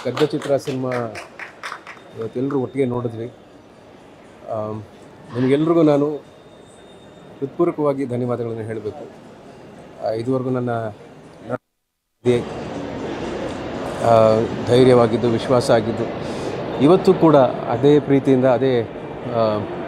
ಗದ್ದ ಚಿತ್ರ cinema ಇವತ್ತೆಲ್ಲರೂ ಒಟ್ಟಿಗೆ ನೋಡಿದ್ವಿ am, ನಿಮಗೆಲ್ರಿಗೂ ನಾನು ಹೃತ್ಪೂರ್ವಕವಾಗಿ ಧನ್ಯವಾದಗಳನ್ನು ಹೇಳಬೇಕು ಇದುವರೆಗೂ ನನ್ನ ನ- ಆ, ಧೈರ್ಯವಾಗಿದ್ದು ವಿಶ್ವಾಸ ಆಗಿದ್ದು ಇವತ್ತು ಕೂಡ ಅದೇ ಪ್ರೀತಿಯಿಂದ ಅದೇ ಆ,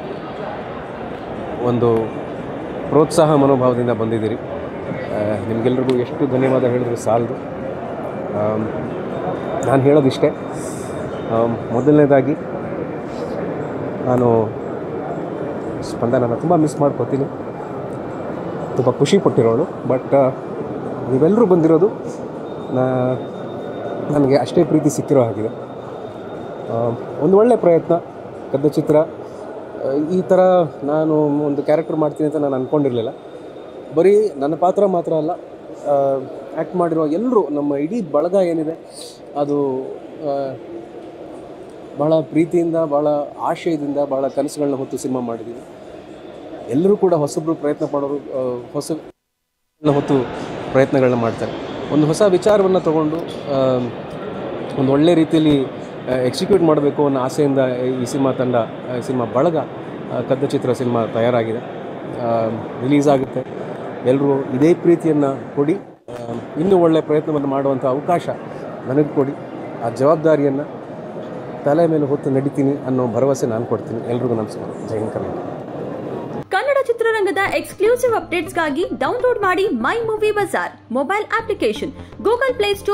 ಒಂದು ಪ್ರೋತ್ಸಾಹ ಮನೋಭಾವದಿಂದ ಬಂದಿದ್ದೀರಿ ಆ, ನಿಮಗೆಲ್ರಿಗೂ ಎಷ್ಟು ಧನ್ಯವಾದ ಹೇಳಿದ್ರು ಸಾಲದು ಆಮ್, ನಾನು ಹೇಳೋದಿಷ್ಟೇ ಆಮ್, ಮೊದಲನೇದಾಗಿ ನಾನು ಸ್ಪಂದನನ ತುಂಬ ಮಿಸ್ ಮಾಡ್ಕೋತೀನಿ ತುಂಬ ಖುಷಿ ಪಟ್ಟಿರೋಳು ಬಟ್ ನೀವೆಲ್ಲರೂ ಬಂದಿರೋದು ನಾ ನನಗೆ ಅಷ್ಟೇ ಪ್ರೀತಿ ಸಿಕ್ಕಿರೋ ಹಾಗಿದೆ ಆ, ಒಂದು ಒಳ್ಳೆ ಪ್ರಯತ್ನ ಕದ್ದ ಚಿತ್ರ ಆ, ಈ ಥರ ನಾನು ಒಂದು ಕ್ಯಾರೆಕ್ಟರ್ ಮಾಡ್ತೀನಿ ಅಂತ ನಾನು ಅಂದ್ಕೊಂಡಿರಲಿಲ್ಲ ಬರೀ ನನ್ನ ಪಾತ್ರ ಮಾತ್ರ ಅಲ್ಲ ಆ್ಯಕ್ಟ್ ಮಾಡಿರೋ ಎಲ್ಲರೂ ನಮ್ಮ ಇಡೀ ಬಳಗ ಏನಿದೆ ಅದು ಆ, ಭಾಳ ಪ್ರೀತಿಯಿಂದ ಭಾಳ ಆಶಯದಿಂದ ಭಾಳ ಕನಸುಗಳನ್ನ ಹೊತ್ತು ಸಿನಿಮಾ ಮಾಡಿದ್ದೀವಿ ಎಲ್ಲರೂ ಕೂಡ ಹೊಸಬ್ರು ಪ್ರಯತ್ನ ಪಡೋರು ಆ, ಹೊಸ ಹೊತ್ತು ಪ್ರಯತ್ನಗಳನ್ನ ಮಾಡ್ತಾರೆ ಒಂದು ಹೊಸ ವಿಚಾರವನ್ನು ತಗೊಂಡು ಆ, ಒಂದು ಒಳ್ಳೆ ರೀತಿಯಲ್ಲಿ ಎಕ್ಸಿಕ್ಯೂಟ್ ಮಾಡಬೇಕು ಅನ್ನೋ ಆಸೆಯಿಂದ ಈ ಸಿನಿಮಾ ತಂಡ ಈ ಸಿನಿಮಾ ಬಳಗ ಆ, ಕದ್ದ ಚಿತ್ರ ಸಿನಿಮಾ ತಯಾರಾಗಿದೆ ರಿಲೀಸ್ ಆಗುತ್ತೆ ಎಲ್ಲರೂ ಇದೇ ಪ್ರೀತಿಯನ್ನು ಕೊಡಿ ಆ, ಇನ್ನೂ ಒಳ್ಳೆಯ ಪ್ರಯತ್ನವನ್ನು ಮಾಡುವಂಥ ಅವಕಾಶ ನನಗೆ ಕೊಡಿ ಆ ಜವಾಬ್ದಾರಿಯನ್ನು ತಲೆ ಮೇಲೆ ಹೊತ್ತು ನಡಿತೀನಿ ಅನ್ನೋ ಭರವಸೆ ನಾನು ಕೊಡ್ತೀನಿ ಎಲ್ರಿಗೂ ನಮಸ್ಕಾರ ಜೈ ಹಿಂದ್ ಕರ್ನಾಟಕ ಕನ್ನಡ ಚಿತ್ರರಂಗದ ಎಕ್ಸ್ಕ್ಲೂಸಿವ್ ಅಪ್ಡೇಟ್ಸ್ಗಾಗಿ ಡೌನ್ಲೋಡ್ ಮಾಡಿ My Movie Bazaar mobile application Google Play store